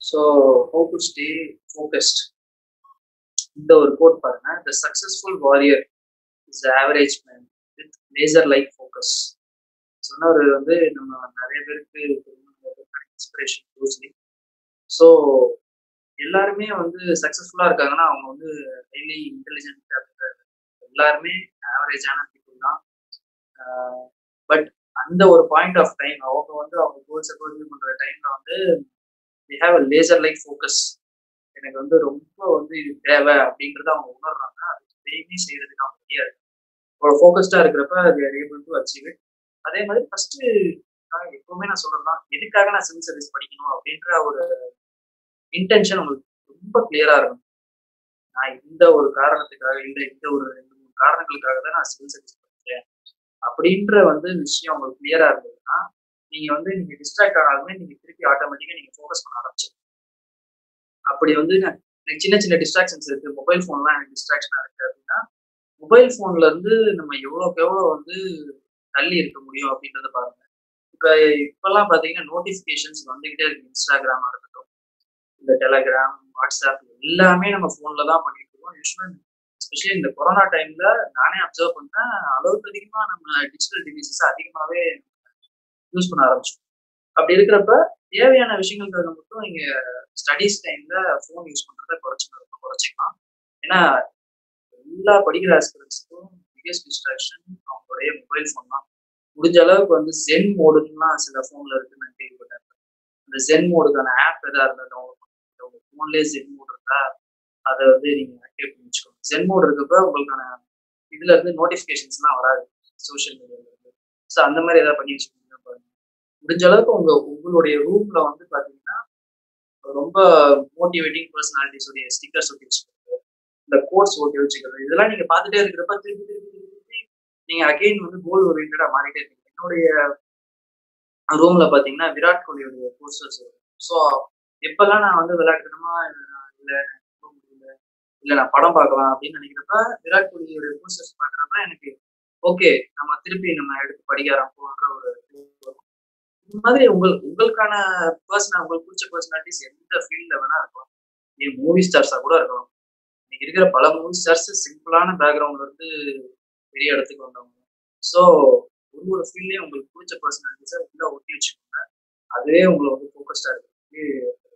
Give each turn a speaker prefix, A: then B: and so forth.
A: so how to stay focused இந்த ஒரு quote பாருங்க the successful warrior is average man with laser like focus சொன்னவர் வந்து நம்ம நிறைய பேருக்கு இன்ஸ்பிரேஷன் யூஸ்லி ஸோ எல்லாருமே வந்து சக்ஸஸ்ஃபுல்லாக இருக்காங்கன்னா அவங்க வந்து ஹைலி இன்டெலிஜென்ட் அப்படின்றது எல்லாருமே ஆவரேஜான பீப்புள் தான் பட் அந்த ஒரு பாயிண்ட் ஆஃப் டைம் அவங்க வந்து அவங்க கோல்ஸை பர்சீவ் பண்ணுற டைம்ல வந்து they have a laser like focus எனக்கு வந்து ரொம்ப வந்து இது தேவை அப்படின்றத அவங்க உணர்றாங்க அது டெய்லி செய்யறதுக்கு அவங்க முடியாது ஒரு ஃபோக்கஸ்டா இருக்கிறப்ப they're able to achieve it அதே மாதிரி ஃபர்ஸ்ட் எப்பவுமே நான் சொல்றேன் எதுக்காக நான் சிவில் சர்வீஸ் படிக்கணும் அப்படின்ற ஒரு இன்டென்ஷன் உங்களுக்கு ரொம்ப கிளியரா இருக்கும் நான் இந்த ஒரு காரணத்துக்காக இல்லை இந்த ஒரு ரெண்டு மூணு காரணங்களுக்காக தான் நான் சிவில் சர்வீஸ் படிக்கிறேன் அப்படின்ற வந்து விஷயம் உங்களுக்கு கிளியரா இருந்ததுன்னா நீங்க வந்து நீங்க டிஸ்ட்ராக்ட் ஆனாலுமே நீங்க திருப்பி ஆட்டோமேட்டிக்கா நீங்க ஃபோக்கஸ் பண்ண ஆரம்பிச்சிடும் அப்படி வந்து எனக்கு சின்ன சின்ன டிஸ்ட்ராக்ஷன்ஸ் இருக்கு மொபைல் ஃபோன்லாம் எனக்கு டிஸ்ட்ராக்ஷனா இருக்கு அப்படின்னா மொபைல் ஃபோன்ல இருந்து நம்ம எவ்வளோக்கு எவ்வளோ வந்து தள்ளி இருக்க முடியும் அப்படின்றத பாருங்க இப்போ இப்பெல்லாம் பார்த்தீங்கன்னா நோட்டிஃபிகேஷன்ஸ் வந்துகிட்டே இருக்கு இன்ஸ்டாகிராமா இருக்கட்டும் இந்த டெலகிராம் வாட்ஸ்அப் எல்லாமே நம்ம ஃபோன்ல தான் பண்ணிட்டு இருக்கோம் யூஸ்வலாக எஸ்பெஷலி இந்த கொரோனா டைம்ல நானே அப்சர்வ் பண்ணேன் அளவுக்கு அதிகமா நம்ம டிஜிட்டல் டிவைசஸ் அதிகமாகவே யூஸ் பண்ண ஆரம்பிச்சோம் அப்படி இருக்கிறப்ப தேவையான விஷயங்களுக்காக மட்டும் நீங்க ஸ்டடீஸ் டைம்ல ஃபோன் யூஸ் பண்றத குறைச்சிக்கலாம் குறைச்சிக்கலாம் ஏன்னா எல்லா படிக்கிற ஆஸ்பிரன்ஸுக்கும் பிகெஸ்ட் டிஸ்ட்ராக்ஷன் அவங்களுடைய மொபைல் ஃபோன் தான் முடிஞ்ச அளவுக்கு வந்து ஜென் மோடுலாம் சில ஃபோன்ல இருக்குன்னு நான் கேள்விப்பட்டேன் அந்த ஜென் மோடுக்கான ஆப் எதா இருந்தா டவுன்லோட் பண்ணிட்டு உங்க ஃபோன்லேயே ஜென் மோடு இருக்கா அதை வந்து நீங்க ஆக்டிவேட் பண்ணி வச்சுக்கோங்க ஜென் மோடு இருக்கப்ப உங்களுக்கான இதுல இருந்து நோட்டிஃபிகேஷன்ஸ்லாம் வராது சோஷியல் மீடியால இருந்து ஸோ அந்த மாதிரி ஏதாவது பண்ணி வச்சுக்கோங்க பாருங்க முடிஞ்ச அளவுக்கு உங்க உங்களுடைய ரூம்ல வந்து பாத்தீங்கன்னா ரொம்ப மோட்டிவேட்டிங் பர்சனாலிட்டிஸோடைய ஸ்டிக்கர்ஸ் ஒட்டி வச்சுக்கிறது இந்த கோர்ஸ் ஓட்டி வச்சுக்கிறது இதெல்லாம் நீங்க பார்த்துட்டே இருக்கிறப்ப திருப்பி திருப்பி திருப்பி நீங்க அகைன் வந்து கோல் ஓரியன்டா மாறிட்டே இருக்கீங்க என்னுடைய ரூம்ல பாத்தீங்கன்னா விராட் கோலியோடைய போஸ்டர்ஸ் இருக்கும் ஸோ எப்பெல்லாம் நான் வந்து விளையாட்டுக்கணுமா இல்ல முடியல இல்ல நான் படம் பார்க்கலாம் அப்படின்னு நினைக்கிறப்ப விராட் கோலியோடைய போஸ்டர்ஸ் பாக்குறப்ப எனக்கு ஓகே நம்ம திருப்பி நம்ம எடுத்து படிக்க ஆரம்பிப்போம்ன்ற ஒரு இந்த மாதிரி உங்கள் உங்களுக்கான பர்சனல் உங்களுக்கு பிடிச்ச பர்சனாலிட்டிஸ் எந்த ஃபீல்ட்ல வேணா இருக்கலாம் ஏன் மூவி ஸ்டார்ஸா கூட இருக்கலாம் இன்னைக்கு இருக்கிற பல மூவி ஸ்டார்ஸ் சிம்பிளான பேக்ரவுண்ட்ல இருந்து பெரிய இடத்துக்கு வந்தவங்க ஸோ ஒரு ஒரு ஃபீல்ட்லயும் உங்களுக்கு பிடிச்ச பர்சனாலிட்டிஸை உள்ள ஒட்டி வச்சுக்கோங்க அதுவே உங்களை வந்து ஃபோக்கஸ்டா இருக்கு